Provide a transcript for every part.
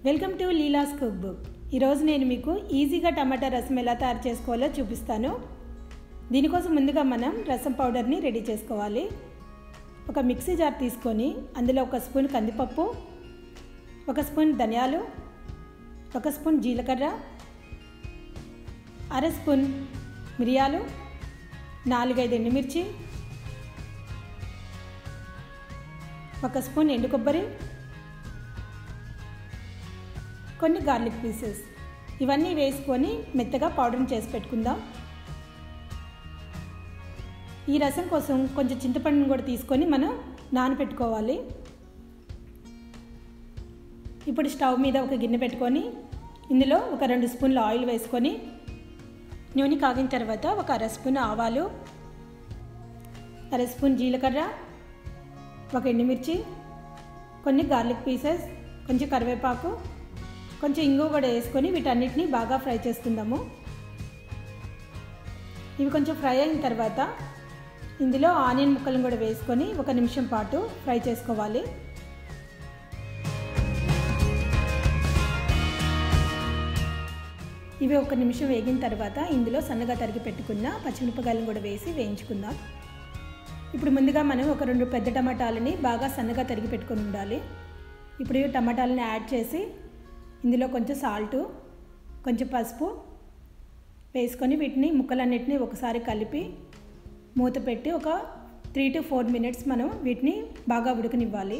welcome to Leela's cook book ఈరోజు నేను మీకు ఈజీగా టమాటా రసం ఎలా తయారు చేసుకోవాలో చూపిస్తాను దీనికోసం ముందుగా మనం రసం పౌడర్ని రెడీ చేసుకోవాలి ఒక మిక్సీ జార్ తీసుకొని అందులో ఒక స్పూన్ కందిపప్పు ఒక స్పూన్ ధనియాలు ఒక స్పూన్ జీలకర్ర అర స్పూన్ మిరియాలు నాలుగైదు ఎండుమిర్చి ఒక స్పూన్ ఎండు కొబ్బరి కొన్ని గార్లిక్ పీసెస్ ఇవన్నీ వేసుకొని మెత్తగా పౌడర్ని చేసి పెట్టుకుందాం ఈ రసం కోసం కొంచెం చింతపండుని కూడా తీసుకొని మనం నానపెట్టుకోవాలి ఇప్పుడు స్టవ్ మీద ఒక గిన్నె పెట్టుకొని ఇందులో ఒక రెండు స్పూన్ల ఆయిల్ వేసుకొని నూనె కాగిన తర్వాత ఒక అర స్పూన్ ఆవాలు అర స్పూన్ జీలకర్ర ఒక ఎండుమిర్చి కొన్ని గార్లిక్ పీసెస్ కొంచెం కరివేపాకు కొంచెం ఇంగు కూడా వేసుకొని వీటన్నిటిని బాగా ఫ్రై చేసుకుందాము ఇవి కొంచెం ఫ్రై అయిన తర్వాత ఇందులో ఆనియన్ ముక్కలను కూడా వేసుకొని ఒక నిమిషం పాటు ఫ్రై చేసుకోవాలి ఇవి ఒక నిమిషం వేగిన తర్వాత ఇందులో సన్నగా తరిగి పెట్టుకున్న పచ్చిమిరపకాయలను కూడా వేసి వేయించుకుందాం ఇప్పుడు ముందుగా మనం ఒక రెండు పెద్ద టమాటాలని బాగా సన్నగా తరిగి పెట్టుకొని ఉండాలి ఇప్పుడు ఈ టమాటాలని యాడ్ చేసి ఇందులో కొంచెం సాల్టు కొంచెం పసుపు వేసుకొని వీటిని ముక్కలన్నిటిని ఒకసారి కలిపి మూత పెట్టి ఒక త్రీ టు ఫోర్ మినిట్స్ మనం వీటిని బాగా ఉడకనివ్వాలి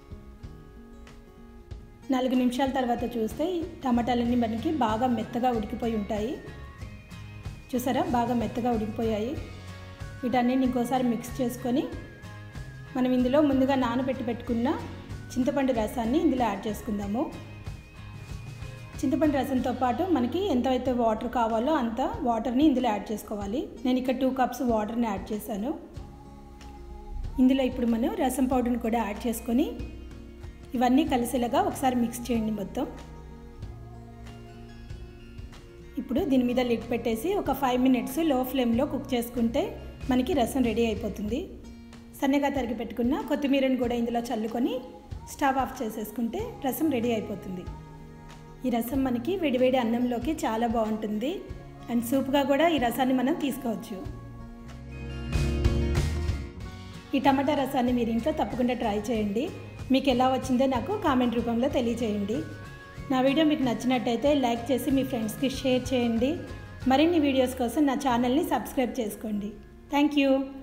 నాలుగు నిమిషాల తర్వాత చూస్తే టమాటాలన్నీ మనకి బాగా మెత్తగా ఉడికిపోయి ఉంటాయి చూసారా బాగా మెత్తగా ఉడికిపోయాయి వీటన్నిటిని ఇంకోసారి మిక్స్ చేసుకొని మనం ఇందులో ముందుగా నానబెట్టి పెట్టుకున్న చింతపండు రసాన్ని ఇందులో యాడ్ చేసుకుందాము చింతపండు రసంతో పాటు మనకి ఎంత అయితే వాటర్ కావాలో అంత వాటర్ని ఇందులో యాడ్ చేసుకోవాలి నేను ఇక్కడ టూ కప్స్ వాటర్ని యాడ్ చేశాను ఇందులో ఇప్పుడు మనం రసం పౌడర్ని కూడా యాడ్ చేసుకొని ఇవన్నీ కలిసేలాగా ఒకసారి మిక్స్ చేయండి మొత్తం ఇప్పుడు దీని మీద లిడ్ పెట్టేసి ఒక ఫైవ్ మినిట్స్ లో ఫ్లేమ్లో కుక్ చేసుకుంటే మనకి రసం రెడీ అయిపోతుంది సన్నగా తరిగి పెట్టుకున్న కొత్తిమీరని కూడా ఇందులో చల్లుకొని స్టవ్ ఆఫ్ చేసేసుకుంటే రసం రెడీ అయిపోతుంది ఈ రసం మనకి వేడివేడి అన్నంలోకి చాలా బాగుంటుంది అండ్ సూప్గా కూడా ఈ రసాన్ని మనం తీసుకోవచ్చు ఈ టమాటా రసాన్ని మీరు ఇంట్లో తప్పకుండా ట్రై చేయండి మీకు ఎలా వచ్చిందో నాకు కామెంట్ రూపంలో తెలియచేయండి నా వీడియో మీకు నచ్చినట్టయితే లైక్ చేసి మీ ఫ్రెండ్స్కి షేర్ చేయండి మరిన్ని వీడియోస్ కోసం నా ఛానల్ని సబ్స్క్రైబ్ చేసుకోండి థ్యాంక్ యూ